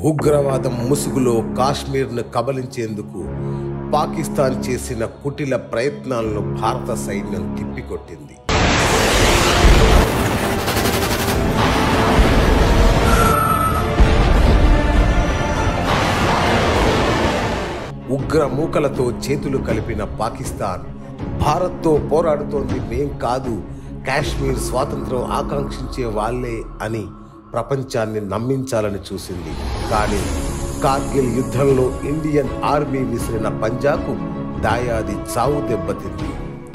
ఉగ్రవాదం ముసుగులో కాశ్మీర్ను కబలించేందుకు పాకిస్తాన్ చేసిన కుటిల ప్రయత్నాలను భారత సైన్యం తిప్పికొట్టింది ఉగ్ర మూకలతో చేతులు కలిపిన పాకిస్తాన్ భారత్తో పోరాడుతోంది మేం కాదు కాశ్మీర్ స్వాతంత్రం ఆకాంక్షించే వాళ్ళే అని ప్రపంచాన్ని నమ్మించాలని చూసింది కానీ కార్గిల్ యుద్ధంలో ఇండియన్ ఆర్మీ విసిరిన పంజాకు దాయాది చావు దెబ్బతింది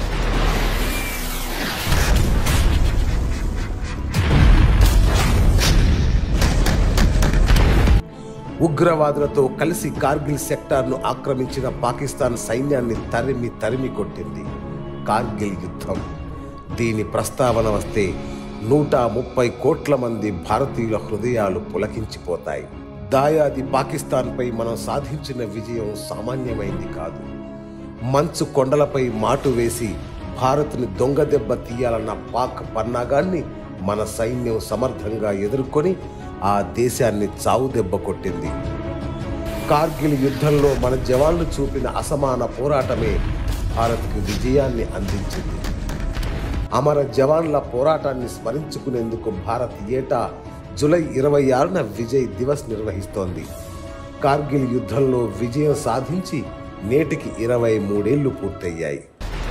ఉగ్రవాదులతో కలిసి కార్గిల్ సెక్టార్ను ఆక్రమించిన పాకిస్తాన్ సైన్యాన్ని తరిమి తరిమి కొట్టింది కార్గిల్ యుద్ధం దీని ప్రస్తావన వస్తే నూట ముప్పై కోట్ల మంది భారతీయుల హృదయాలు పులకించిపోతాయి దాయాది పాకిస్తాన్పై మనం సాధించిన విజయం సామాన్యమైంది కాదు మంచు కొండలపై మాటు వేసి భారత్ని దొంగ దెబ్బ తీయాలన్న పాక్ పన్నాగాన్ని మన సైన్యం సమర్థంగా ఎదుర్కొని ఆ దేశాన్ని చావు దెబ్బ కొట్టింది కార్గిల్ యుద్ధంలో మన జవాన్లు చూపిన అసమాన పోరాటమే భారత్కు విజయాన్ని అందించింది అమర జవాన్ల పోరాటాన్ని స్మరించుకునేందుకు భారత్ ఏటా జూలై ఇరవై ఆరున విజయ్ దివస్ నిర్వహిస్తోంది కార్గిల్ యుద్ధంలో విజయం సాధించి నేటికి ఇరవై మూడేళ్లు పూర్తయ్యాయి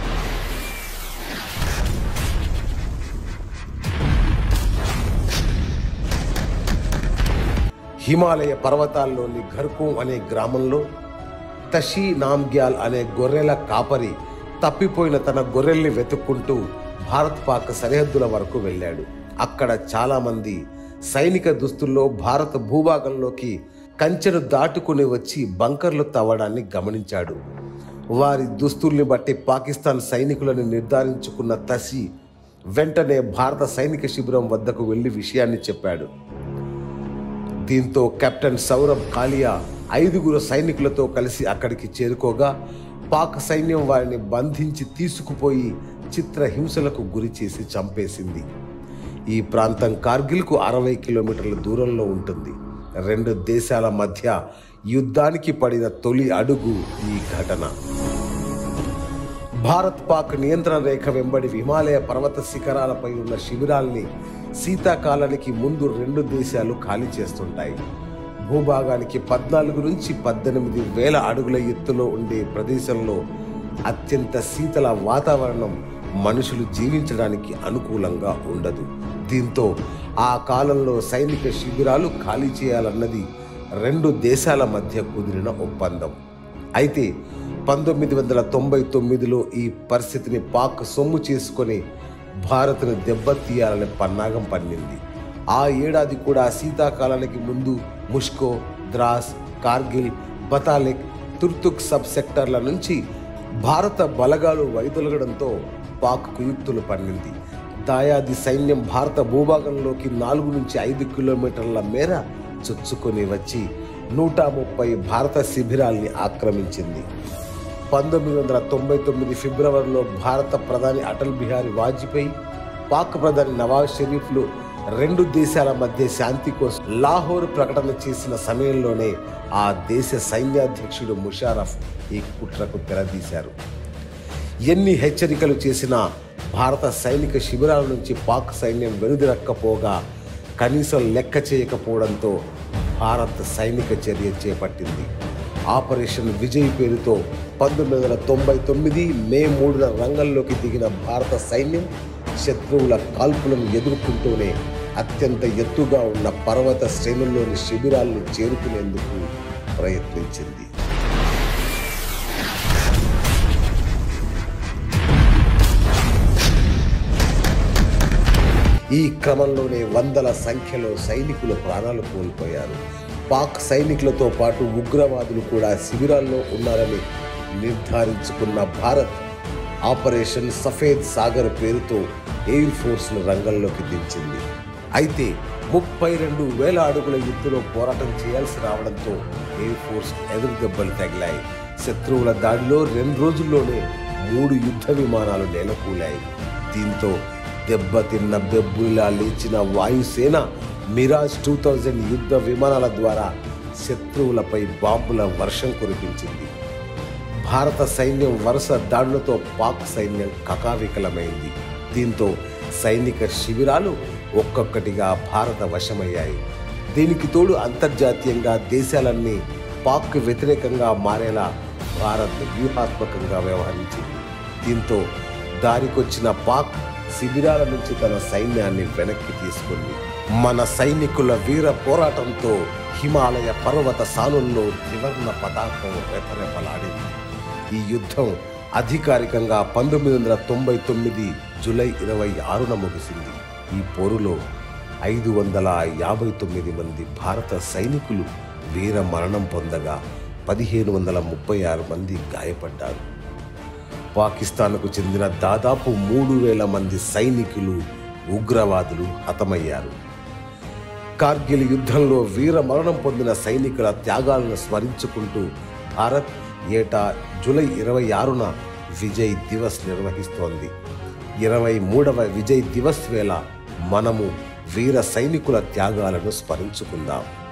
హిమాలయ పర్వతాల్లోని ఘర్కోం అనే గ్రామంలో తషీ నామ్గ్యాల్ అనే గొర్రెల కాపరి తప్పిపోయిన తన గొర్రెల్ని వెతుక్కుంటూ భారత్ పాక్ సరిహద్దుల వరకు వెళ్ళాడు అక్కడ చాలా మంది సైనిక దుస్తుల్లో భారత భూభాగంలోకి కంచెను దాటుకుని వచ్చి బంకర్లు తవ్వడాన్ని గమనించాడు వారి దుస్తుల్ని బట్టి పాకిస్తాన్ సైనికులను నిర్ధారించుకున్న తసి వెంటనే భారత సైనిక శిబిరం వద్దకు వెళ్లి విషయాన్ని చెప్పాడు దీంతో కెప్టెన్ సౌరభ్ కాలియా ఐదుగురు సైనికులతో కలిసి అక్కడికి చేరుకోగా పాక్ సైన్యం వారిని బంధించి తీసుకుపోయి చిత్రహింసలకు గురి చేసి చంపేసింది ఈ ప్రాంతం కార్గిల్కు అరవై కిలోమీటర్ల దూరంలో ఉంటుంది రెండు దేశాల మధ్య యుద్ధానికి పడిన తొలి అడుగు ఈ ఘటన భారత్ పాక్ నియంత్రణ రేఖ వెంబడి హిమాలయ పర్వత శిఖరాలపై ఉన్న శిబిరాల్ని శీతాకాలానికి ముందు రెండు దేశాలు ఖాళీ చేస్తుంటాయి భూభాగానికి పద్నాలుగు నుంచి పద్దెనిమిది వేల అడుగుల ఎత్తులో ఉండే ప్రదేశంలో అత్యంత శీతల వాతావరణం మనుషులు జీవించడానికి అనుకూలంగా ఉండదు దీంతో ఆ కాలంలో సైనిక శిబిరాలు ఖాళీ చేయాలన్నది రెండు దేశాల మధ్య కుదిరిన ఒప్పందం అయితే పంతొమ్మిది వందల తొంభై తొమ్మిదిలో ఈ పరిస్థితిని పాక్ సొమ్ము చేసుకొని భారత్ను దెబ్బతీయాలని పన్నాగం పన్నింది ఆ ఏడాది కూడా శీతాకాలానికి ముందు ముష్కో ద్రాస్ కార్గిల్ బతాలిక్ తుర్తుక్ సబ్ సెక్టర్ల నుంచి భారత బలగాలు వైదొలగడంతో పాక్ కుయుక్తులు పన్నింది దాయాది సైన్యం భారత భూభాగంలోకి నాలుగు నుంచి ఐదు కిలోమీటర్ల మేర చొచ్చుకొని వచ్చి నూట ముప్పై భారత శిబిరాల్ని ఆక్రమించింది పంతొమ్మిది వందల తొంభై తొమ్మిది ఫిబ్రవరిలో భారత ప్రధాని అటల్ బిహారీ వాజ్పేయి పాక్ ప్రధాని నవాజ్ షరీఫ్లు రెండు దేశాల మధ్య శాంతి కోసం లాహోర్ ప్రకటన చేసిన సమయంలోనే ఆ దేశ సైన్యాధ్యక్షుడు ముషారఫ్ ఈ కుట్రకు తెరదీశారు ఎన్ని హెచ్చరికలు చేసినా భారత సైనిక శిబిరాల నుంచి పాక్ సైన్యం వెనుదిరక్కపోగా కనీసం లెక్క చేయకపోవడంతో భారత్ సైనిక చర్య చేపట్టింది ఆపరేషన్ విజయ్ పేరుతో పంతొమ్మిది వందల తొంభై తొమ్మిది మే మూడున రంగంలోకి దిగిన భారత సైన్యం శత్రువుల కాల్పులను ఎదుర్కొంటూనే అత్యంత ఎత్తుగా ఉన్న పర్వత శ్రేణుల్లోని శిబిరాలను చేరుకునేందుకు ప్రయత్నించింది ఈ క్రమంలోనే వందల సంఖ్యలో సైనికులు ప్రాణాలు కోల్పోయారు పాక్ సైనికులతో పాటు ఉగ్రవాదులు కూడా శిబిరాల్లో ఉన్నారని నిర్ధారించుకున్న భారత్ ఆపరేషన్ సఫేద్ సాగర్ పేరుతో ఎయిర్ ఫోర్స్ను రంగంలోకి దించింది అయితే ముప్పై రెండు వేల అడుగుల ఎత్తులో పోరాటం చేయాల్సి రావడంతో ఎయిర్ ఫోర్స్ ఎదురు దెబ్బలు తగిలాయి శత్రువుల దాడిలో రెండు రోజుల్లోనే మూడు యుద్ధ విమానాలు నెలకూలాయి దీంతో దెబ్బతిన్న బెబ్బులా లేచిన వాయుసేన మిరాజ్ టూ థౌజండ్ యుద్ధ విమానాల ద్వారా శత్రువులపై బాంబుల వర్షం కురిపించింది భారత సైన్యం వరుస దాడులతో పాక్ సైన్యం కకావికలమైంది దీంతో సైనిక శిబిరాలు ఒక్కొక్కటిగా భారత వశమయ్యాయి దీనికి తోడు అంతర్జాతీయంగా దేశాలన్నీ పాక్ వ్యతిరేకంగా మారేలా భారత్ వ్యూహాత్మకంగా వ్యవహరించింది దీంతో దారికొచ్చిన పాక్ శిబిరాల నుంచి తన సైన్యాన్ని వెనక్కి తీసుకుంది మన సైనికుల వీర పోరాటంతో హిమాలయ పర్వత సానుల్లో త్రివర్ణ పతాకం రెపరెపలాడింది ఈ యుద్ధం అధికారికంగా పంతొమ్మిది వందల తొంభై తొమ్మిది జూలై ఇరవై ఆరున ముగిసింది ఈ పోరులో ఐదు వందల యాభై తొమ్మిది మంది భారత సైనికులు వీర మరణం పొందగా పదిహేను వందల ముప్పై ఆరు మంది గాయపడ్డారు పాకిస్తాన్కు చెందిన దాదాపు మూడు వేల మంది సైనికులు ఉగ్రవాదులు హతమయ్యారు కార్గిల్ యుద్ధంలో వీర మరణం పొందిన సైనికుల త్యాగాలను స్మరించుకుంటూ భారత్ ఏటా జూలై ఇరవై ఆరున విజయ్ దివస్ నిర్వహిస్తోంది ఇరవై మూడవ విజయ్ దివస్ వేళ మనము వీర సైనికుల త్యాగాలను స్మరించుకుందాం